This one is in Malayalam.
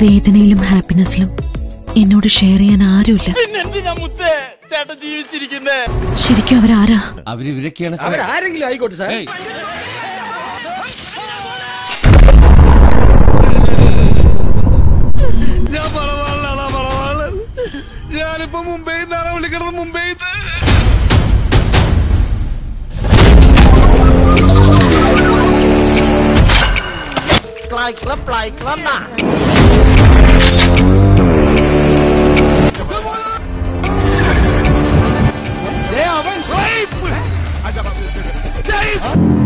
വേദനയിലും ഹാപ്പിനെസ്സിലും എന്നോട് ഷെയർ ചെയ്യാൻ ആരുമില്ല പിന്നെന്തിനാ മുത്തേ ചേട്ടൻ ജീവിച്ചിരിക്കുന്നേ ശരിക്കും അവരാരാ അവരിവരൊക്കെയാണ് ആരെങ്കിലും ആയിക്കോട്ടെ സാർ ഞാൻ വളവാളാണ് വളവാളൻ ഞാനിപ്പോ മുംബൈ നിന്നാണ് വിളിക്കണത് മുംബൈ അവൻ